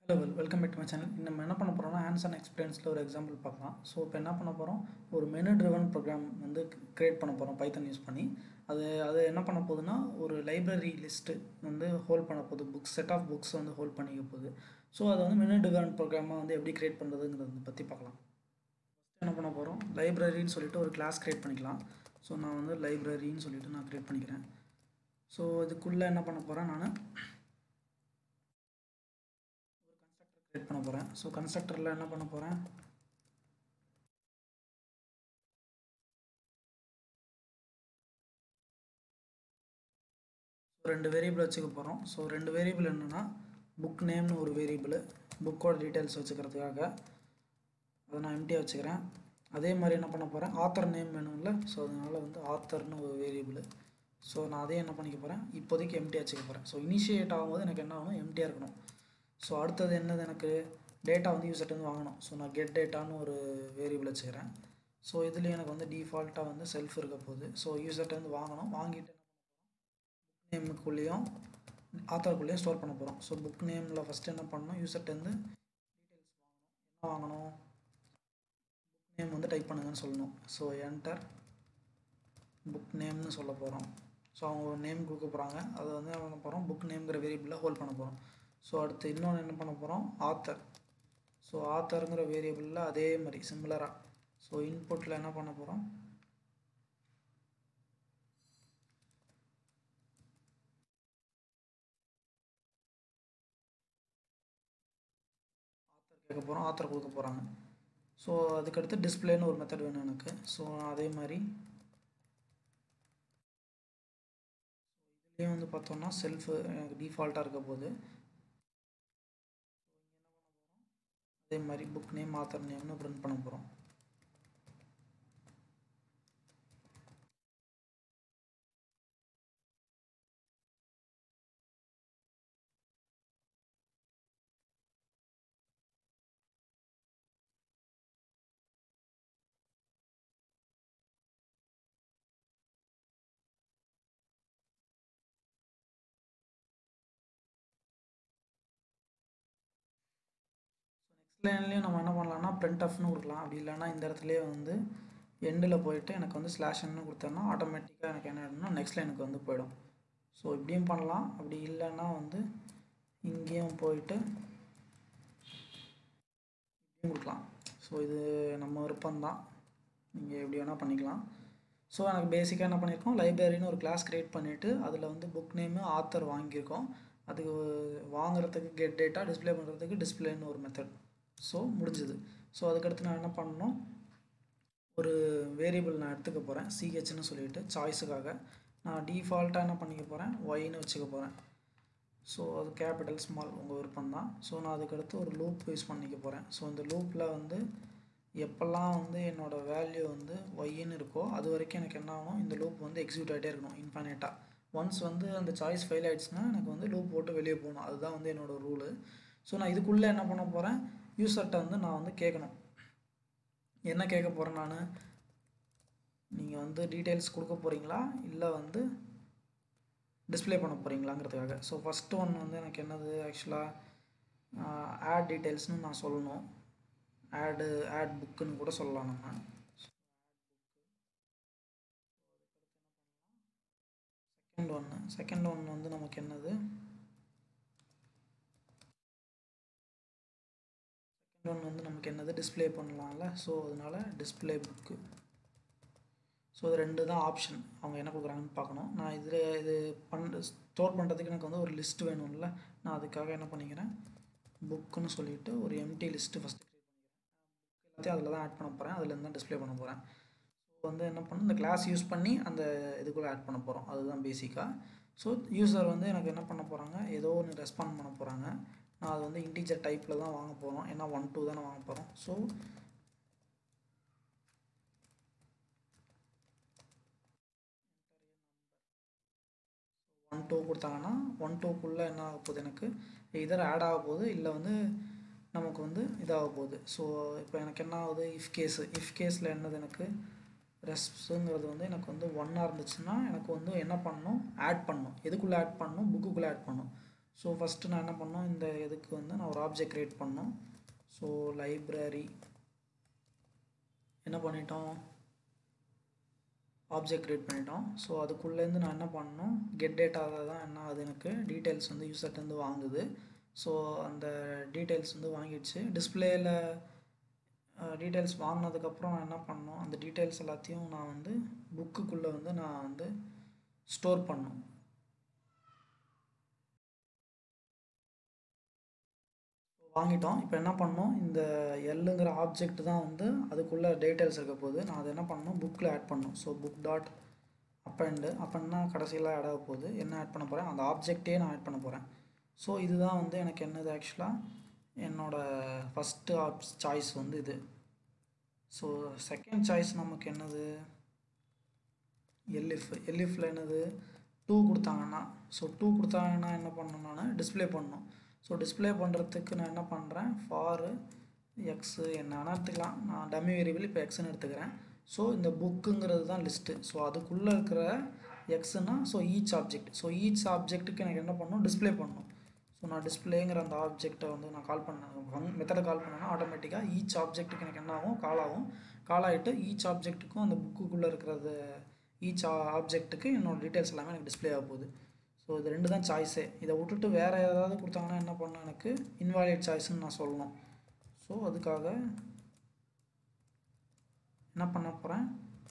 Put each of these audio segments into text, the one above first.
Hello well welcome back to my channel நம்ம என்ன பண்ண போகிறோம்னா ஹேண்ட்ஸ் அண்ட் எக்ஸ்பீரியன்ஸில் ஒரு எக்ஸாம்பிள் பார்க்கலாம் ஸோ இப்போ என்ன பண்ண போகிறோம் ஒரு மெனு ட்ரிவன் ப்ரோக்ராம் வந்து கிரியேட் பண்ண போகிறோம் பைத்தன் யூஸ் பண்ணி அது அது என்ன பண்ண போகுதுன்னா ஒரு லைப்ரரி லிஸ்ட்டு வந்து ஹோல்ட் பண்ண போகுது புக்ஸ் செட் ஆஃப் புக்ஸ் வந்து ஹோல்ட் பண்ணிக்க போகுது ஸோ அதை வந்து மெனு ட்ரிவன் ப்ரோக்ராமாக வந்து எப்படி கிரியேட் பண்ணுறதுங்கிறத பற்றி பார்க்கலாம் ஃபஸ்ட்டு என்ன பண்ண போகிறோம் லைப்ரரின்னு சொல்லிட்டு ஒரு கிளாஸ் கிரியேட் பண்ணிக்கலாம் ஸோ நான் வந்து லைப்ரரின்னு சொல்லிட்டு நான் கிரியேட் பண்ணிக்கிறேன் ஸோ இதுக்குள்ளே என்ன பண்ண போகிறேன் நான் கிரியேட் பண்ண போகிறேன் ஸோ கன்ஸ்ட்ரக்டரில் என்ன பண்ண போகிறேன் ரெண்டு வேரியபிள் வச்சுக்க போகிறோம் ஸோ ரெண்டு வேரியபிள் என்னென்னா புக் நேம்னு ஒரு வேரியபிள் புக்கோட டீட்டெயில்ஸ் வச்சுக்கிறதுக்காக அதை நான் எம்டியாக வச்சுக்கிறேன் அதே மாதிரி என்ன பண்ண போகிறேன் ஆத்தர் நேம் வேணும்ல ஸோ அதனால் வந்து ஆத்தர்னு ஒரு வேரியபிள் ஸோ நான் அதே என்ன பண்ணிக்க போகிறேன் இப்போதைக்கு எம்டியாக வச்சுக்க போகிறேன் ஸோ இனிஷியேட் ஆகும்போது எனக்கு என்ன ஆகணும் எம்டியாக இருக்கணும் ஸோ அடுத்தது என்னது எனக்கு டேட்டா வந்து யூசர்ட்டேருந்து வாங்கணும் ஸோ நான் கெட் டேட்டான்னு ஒரு வேரியபிள் வச்சுக்கிறேன் ஸோ இதுலேயும் எனக்கு வந்து டிஃபால்ட்டாக வந்து செல்ஃப் இருக்க போகுது ஸோ யூசர்ட்டேருந்து வாங்கணும் வாங்கிட்டு புக் நேமுக்குள்ளேயும் ஆத்தருக்குள்ளேயும் ஸ்டோர் பண்ண போகிறோம் ஸோ புக் நேமில் ஃபஸ்ட்டு என்ன பண்ணணும் யூசர்ட்டேருந்து டீட்டெயில்ஸ் வாங்கணும் என்ன வாங்கணும் புக் நேம் வந்து டைப் பண்ணுங்கன்னு சொல்லணும் ஸோ என்டர் புக் நேம்னு சொல்ல போகிறோம் ஸோ அவங்க நேம் கொடுக்க போகிறாங்க அதை வந்து என்ன பண்ண போகிறோம் புக் நேம்ங்கிற வேரியபிளில் ஹோல்ட் பண்ண போகிறோம் ஸோ அடுத்து இன்னொன்று என்ன பண்ண போகிறோம் ஆத்தர் ஸோ ஆத்தருங்கிற வேரியபிளில் அதே மாதிரி சிமிலராக ஸோ இன்புட்டில் என்ன பண்ண போகிறோம் ஆத்தர் கேட்க போகிறோம் ஆத்தர் கொடுக்க போகிறாங்க ஸோ அதுக்கடுத்து டிஸ்பிளேன்னு ஒரு மெத்தட் வேணும் எனக்கு ஸோ அதே மாதிரி இதுலேயும் வந்து பார்த்தோம்னா செல்ஃபு எனக்கு டிஃபால்ட்டாக இருக்க போது அதே மாதிரி புக் நேம் ஆத்தர் நேம்னு பிரிண்ட் பண்ண போகிறோம் லைன்லேயும் நம்ம என்ன பண்ணலாம்னா பிரிண்ட் ஆஃப்னு கொடுக்கலாம் அப்படி இல்லைன்னா இந்த இடத்துலையே வந்து எண்டில் போயிட்டு எனக்கு வந்து ஸ்லாஷ்ன்னு கொடுத்தோன்னா ஆட்டோமேட்டிக்காக எனக்கு என்ன ஆகிடும்னா நெக்ஸ்ட் லைனுக்கு வந்து போயிடும் ஸோ இப்படியும் பண்ணலாம் அப்படி இல்லைன்னா வந்து இங்கேயும் போயிட்டு இப்படியும் கொடுக்கலாம் ஸோ இது நம்ம விருப்பம்தான் நீங்கள் எப்படி வேணால் பண்ணிக்கலாம் ஸோ எனக்கு பேசிக்காக என்ன பண்ணியிருக்கோம் லைப்ரரின்னு ஒரு கிளாஸ் க்ரியேட் பண்ணிவிட்டு அதில் வந்து புக் நேமு ஆத்தர் வாங்கியிருக்கோம் அதுக்கு வாங்குறதுக்கு கெட் டேட்டா டிஸ்பிளே பண்ணுறதுக்கு டிஸ்பிளேன்னு ஒரு மெத்தட் ஸோ முடிஞ்சுது ஸோ அதுக்கடுத்து நான் என்ன பண்ணணும் ஒரு வேரியபிள் நான் எடுத்துக்க போகிறேன் சிஹெச்னு சொல்லிட்டு சாய்ஸுக்காக நான் டிஃபால்ட்டாக என்ன பண்ணிக்க போகிறேன் ஒய்னு வச்சுக்க போகிறேன் ஸோ அது கேபிட்டல் ஸ்மால் உங்கள் விருப்பம் தான் ஸோ நான் அதுக்கடுத்து ஒரு லூப் யூஸ் பண்ணிக்க போகிறேன் ஸோ இந்த லூப்பில் வந்து எப்போல்லாம் வந்து என்னோடய வேல்யூ வந்து ஒய்ன்னு இருக்கோ அது வரைக்கும் எனக்கு என்ன ஆகணும் இந்த லூப் வந்து எக்ஸிக்யூட் ஆகிட்டே இருக்கணும் இன்ஃபைனேட்டாக ஒன்ஸ் வந்து அந்த சாய்ஸ் ஃபெயில் ஆகிடுச்சுன்னா எனக்கு வந்து லூப் போட்டு வெளியே போகணும் அதுதான் வந்து என்னோடய ரூலு ஸோ நான் இதுக்குள்ளே என்ன பண்ண போகிறேன் யூசர்கிட்ட வந்து நான் வந்து கேட்கணும் என்ன கேட்க போகிறேன் நான் நீங்கள் வந்து டீட்டெயில்ஸ் கொடுக்க போகிறீங்களா இல்லை வந்து டிஸ்பிளே பண்ண போகிறீங்களாங்கிறதுக்காக ஸோ ஃபஸ்ட்டு ஒன் வந்து எனக்கு என்னது ஆக்சுவலாக ஆட் டீட்டெயில்ஸ்னு நான் சொல்லணும் ஆடு ஆட் புக்குன்னு கூட சொல்லலாம் நம்ம செகண்ட் ஒன்று செகண்ட் ஒன்று வந்து நமக்கு என்னது செகண்ட் ஒன்று வந்து நமக்கு என்னது டிஸ்பிளே பண்ணலாம்ல ஸோ அதனால் டிஸ்பிளே புக்கு ஸோ இது ரெண்டு தான் ஆப்ஷன் அவங்க என்ன கொடுக்குறாங்கன்னு பார்க்கணும் நான் இதில் இது பண்ண ஸ்டோர் பண்ணுறதுக்கு எனக்கு வந்து ஒரு லிஸ்ட் வேணும்ல நான் அதுக்காக என்ன பண்ணிக்கிறேன் புக்குன்னு சொல்லிவிட்டு ஒரு எம்டி லிஸ்ட்டு ஃபஸ்ட்டு க்ரியேட் பண்ணிக்கிறேன் எல்லாத்தையும் அதில் தான் ஆட் பண்ண போகிறேன் அதில் தான் டிஸ்பிளே பண்ண போகிறேன் ஸோ வந்து என்ன பண்ண இந்த கிளாஸ் யூஸ் பண்ணி அந்த இதுக்குள்ளே ஆட் பண்ண போகிறோம் அதுதான் பேசிக்காக ஸோ யூசர் வந்து எனக்கு என்ன பண்ண போகிறாங்க ஏதோ ஒன்று ரெஸ்பாண்ட் பண்ண போகிறாங்க நான் அது வந்து இன்டீஜர் டைப்பில் தான் வாங்க போகிறோம் ஏன்னா ஒன் டூ தானே வாங்க போகிறோம் ஸோ ஒன் டூ கொடுத்தாங்கன்னா ஒன் டூக்குள்ளே என்ன ஆக போகுது எனக்கு இதர் ஆட் ஆக போகுது இல்லை வந்து நமக்கு வந்து இதாக போகுது ஸோ இப்போ எனக்கு என்ன ஆகுது இஃப் கேஸு இஃப் கேஸில் என்னது எனக்கு ரெஸ்ஸுங்கிறது வந்து எனக்கு வந்து ஒன்னாக இருந்துச்சுன்னா எனக்கு வந்து என்ன பண்ணணும் ஆட் பண்ணணும் எதுக்குள்ளே ஆட் பண்ணணும் புக்குக்குள்ளே ஆட் பண்ணணும் ஸோ ஃபஸ்ட்டு நான் என்ன பண்ணோம் இந்த இதுக்கு வந்து நான் ஒரு ஆப்ஜெக்ட் க்ரியேட் பண்ணோம் ஸோ லைப்ரரி என்ன பண்ணிட்டோம் ஆப்ஜெக்ட் க்ரியேட் பண்ணிட்டோம் ஸோ அதுக்குள்ளேருந்து நான் என்ன பண்ணணும் கெட் டேட்டாவில் தான் என்ன அது எனக்கு டீட்டெயில்ஸ் வந்து யூசர்ட்டேருந்து வாங்குது ஸோ அந்த டீட்டெயில்ஸ் வந்து வாங்கிடுச்சு டிஸ்பிளேயில் டீட்டெயில்ஸ் வாங்கினதுக்கப்புறம் நான் என்ன பண்ணணும் அந்த டீட்டெயில்ஸ் எல்லாத்தையும் நான் வந்து புக்குக்குள்ளே வந்து நான் வந்து ஸ்டோர் பண்ணணும் வாங்கிட்டோம் இப்போ என்ன பண்ணோம் இந்த எல்லுங்கிற ஆப்ஜெக்ட் தான் வந்து அதுக்குள்ளே டீட்டெயில்ஸ் இருக்க போகுது நான் அதை என்ன பண்ணணும் புக்கில் ஆட் பண்ணணும் ஸோ புக் டாட் அப்பண்டு அப்பன்னா கடைசியில் ஆட் ஆக போகுது என்ன ஆட் பண்ண போகிறேன் அந்த ஆப்ஜெக்டே நான் ஆட் பண்ண போகிறேன் ஸோ இதுதான் வந்து எனக்கு என்னது ஆக்சுவலாக என்னோடய ஃபஸ்ட்டு ஆப் சாய்ஸ் வந்து இது ஸோ செகண்ட் சாய்ஸ் நமக்கு என்னது எல்இஃப் எல்இஃபில் என்னது டூ கொடுத்தாங்கன்னா ஸோ டூ கொடுத்தாங்கன்னா என்ன பண்ணணும் நான் டிஸ்பிளே பண்ணணும் ஸோ டிஸ்பிளே பண்ணுறதுக்கு நான் என்ன பண்ணுறேன் ஃபாரு எக்ஸு என்ன வேணால் எடுத்துக்கலாம் நான் டம்மி வேரியபிள் இப்போ எக்ஸ்ன்னு எடுத்துக்கிறேன் ஸோ இந்த புக்குங்கிறது தான் லிஸ்ட்டு ஸோ அதுக்குள்ளே இருக்கிற எக்ஸுனா so each object so each ஆப்ஜெக்ட்டுக்கு எனக்கு என்ன பண்ணணும் டிஸ்பிளே பண்ணணும் ஸோ நான் டிஸ்பிளேங்கிற அந்த ஆப்ஜெக்டை வந்து நான் கால் பண்ணேன் மெத்தடை கால் பண்ணேன்னா ஆட்டோமேட்டிக்காக ஈச் ஆப்ஜெக்ட்டுக்கு எனக்கு என்ன ஆகும் கால் ஆகும் கால் ஆகிட்டு ஈச் ஆப்ஜெக்ட்டுக்கும் அந்த புக்குக்குள்ளே இருக்கிறது ஈச் ஆப்ஜெக்ட்டுக்கு என்னோடய டீட்டெயில்ஸ் எல்லாமே எனக்கு டிஸ்பிளே ஆக போகுது ஸோ இது ரெண்டு தான் சாய்ஸே இதை விட்டுட்டு வேறு ஏதாவது கொடுத்தாங்கன்னா என்ன பண்ணணும் எனக்கு இன்வாலிட் சாய்ஸ்ன்னு நான் சொல்லணும் ஸோ அதுக்காக என்ன பண்ண போகிறேன்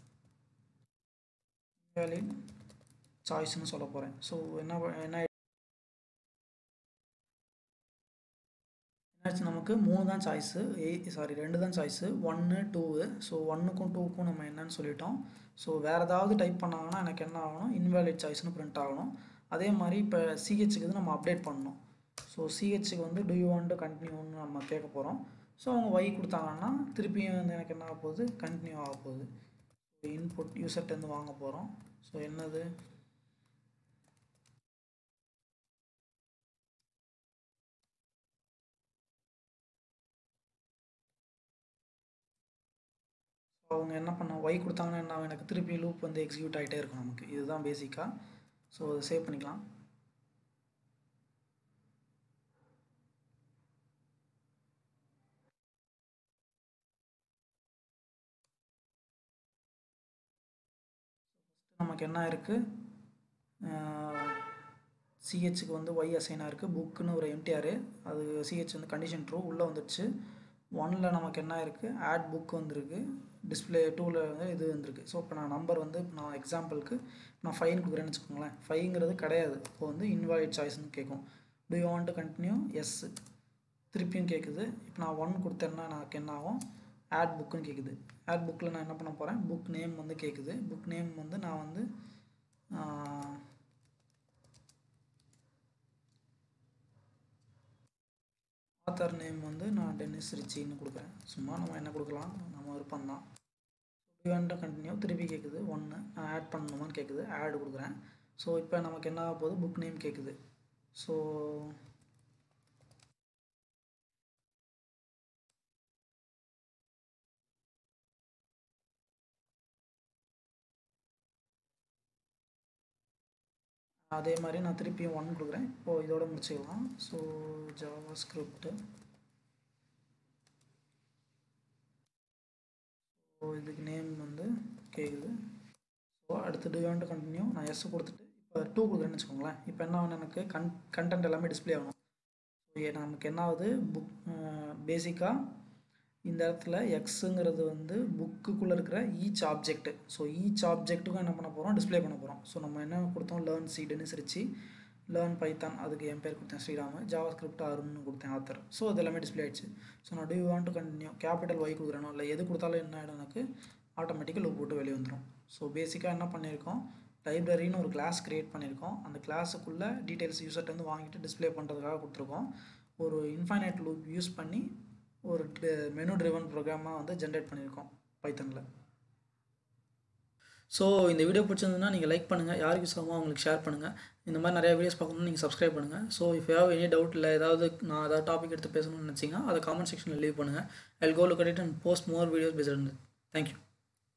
இன்வாலிட் சாய்ஸ்னு சொல்ல போகிறேன் ஸோ என்ன என்ன என்னாச்சு நமக்கு மூணு தான் சாய்ஸு ஏ சாரி ரெண்டு தான் சாய்ஸு ஒன்று டூவு ஸோ ஒன்றுக்கும் டூக்கும் நம்ம என்னன்னு சொல்லிட்டோம் ஸோ வேறு ஏதாவது டைப் பண்ணாங்கன்னா எனக்கு என்ன ஆகணும் இன்வேலிட் சாய்ஸ்னு பிரிண்ட் ஆகணும் அதே மாதிரி இப்போ சிஹெச்சுக்கு இது நம்ம அப்டேட் பண்ணணும் ஸோ சிஹெச்சுக்கு வந்து டூ யூ வாண்ட் டு கண்டினியூன்னு நம்ம கேட்க போகிறோம் ஸோ அவங்க ஒய் கொடுத்தாங்கன்னா திருப்பியும் வந்து எனக்கு என்ன ஆக போகுது கண்டினியூ ஆக போகுது இன்புட் யூசர்ட்டேருந்து வாங்க போகிறோம் ஸோ என்னது ஸோ அவங்க என்ன பண்ண ஒய் கொடுத்தாங்கன்னா என்ன ஆகும்? எனக்கு திருப்பி லூப் வந்து எக்ஸிக்யூட் ஆகிட்டே இருக்கும் நமக்கு இதுதான் பேசிக்காக ஸோ அதை சேவ் பண்ணிக்கலாம் நமக்கு என்ன இருக்குது சிஹெச்சுக்கு வந்து ஒய் அசைனாக இருக்குது புக்குன்னு ஒரு எம்டிஆர் அது சிஹெச் வந்து கண்டிஷன் ட்ரூ உள்ளே வந்துடுச்சு ஒனில் நமக்கு என்ன இருக்குது ஆட் புக் வந்திருக்கு டிஸ்பிளே டூவில் வந்து இது வந்திருக்கு ஸோ இப்போ நான் நம்பர் வந்து நான் எக்ஸாம்பிளுக்கு நான் ஃபைன் கொடுக்குறேன்னு வச்சுக்கோங்களேன் ஃபைங்கிறது கிடையாது இப்போ வந்து இன்வாலிட் சாய்ஸ்னு கேட்கும் do you want to continue yes திருப்பியும் கேட்குது இப்போ நான் ஒன் கொடுத்தேன்னா எனக்கு என்ன ஆகும் ஆட் புக்குன்னு கேட்குது ஆட் புக்கில் நான் என்ன பண்ண போகிறேன் புக் நேம் வந்து கேட்குது புக் நேம் வந்து நான் வந்து ஆத்தர் நேம் வந்து நான் டென்னிஸ் ரிச்சின்னு கொடுக்குறேன் சும்மா நம்ம என்ன கொடுக்கலாம் நம்ம விருப்பம் தான் டுவெண்ட்டை கண்டினியூ திருப்பி கேட்குது ஒன்று நான் ஆட் பண்ணணுமான்னு கேட்குது ஆட் கொடுக்குறேன் ஸோ இப்போ நமக்கு என்ன ஆக போகுது புக் நேம் கேட்குது ஸோ அதே மாதிரி நான் திருப்பியும் ஒன் கொடுக்குறேன் இப்போது இதோட முடிச்சுக்கலாம் ஸோ ஜாவா ஸ்கிரிப்ட் ஸோ இதுக்கு நேம் வந்து கேட்குது ஸோ அடுத்து டு டு கண்டினியூ நான் எஸ் கொடுத்துட்டு இப்போ டூ கொடுக்குறேன்னு வச்சுக்கோங்களேன் இப்போ என்ன ஆகணும் எனக்கு கன் கண்டென்ட் எல்லாமே டிஸ்பிளே ஆகணும் ஸோ நமக்கு என்ன ஆகுது புக் பேசிக்காக இந்த இடத்துல எக்ஸுங்கிறது வந்து புக்குக்குள்ளே இருக்கிற ஈச் ஆப்ஜெக்ட் ஸோ ஈச் ஆப்ஜெக்ட்டுக்கும் என்ன பண்ண போகிறோம் டிஸ்பிளே பண்ண போகிறோம் ஸோ நம்ம என்ன கொடுத்தோம் லேர்ன் சீடுன்னு சிரிச்சு லேர்ன் பைத்தான் அதுக்கு என் பேர் கொடுத்தேன் ஸ்ரீராம் ஜாவா ஸ்கிரிப்ட் அருண்னு கொடுத்தேன் ஆத்தர் ஸோ அது எல்லாமே டிஸ்பிளே ஆயிடுச்சு ஸோ நான் do want to continue capital Y கொடுக்குறேனோ இல்லை எது கொடுத்தாலும் என்ன ஆகிடும் எனக்கு ஆட்டோமேட்டிக்காக லூப் போட்டு வெளியே வந்துடும் ஸோ பேசிக்காக என்ன பண்ணியிருக்கோம் லைப்ரரின்னு ஒரு கிளாஸ் க்ரியேட் பண்ணியிருக்கோம் அந்த கிளாஸுக்குள்ளே டீட்டெயில்ஸ் யூசர்ட்டேருந்து வாங்கிட்டு டிஸ்பிளே பண்ணுறதுக்காக கொடுத்துருக்கோம் ஒரு இன்ஃபைனைட் லூப் யூஸ் பண்ணி ஒரு மெனு ட்ரிவன் ப்ரோக்ராமாக வந்து ஜென்ரேட் பண்ணியிருக்கோம் பைத்தனில் ஸோ இந்த வீடியோ பிடிச்சிருந்ததுன்னா நீங்கள் லைக் பண்ணுங்கள் யாருக்கு யூஸ் ஆகுமோ அவங்களுக்கு ஷேர் பண்ணுங்கள் இந்த மாதிரி நிறைய வீடியோஸ் பார்க்கணும்னு நீங்கள் சப்ஸ்கிரைப் பண்ணுங்கள் so if have any doubt இல்லை ஏதாவது நான் ஏதாவது டாபிக் எடுத்து பேசணும்னு நினச்சிங்கன்னா அதை காமெண்ட் செக்ஷனில் லீவ் பண்ணுங்கள் I go look at it and post more videos பேசுகிறது தேங்க்யூ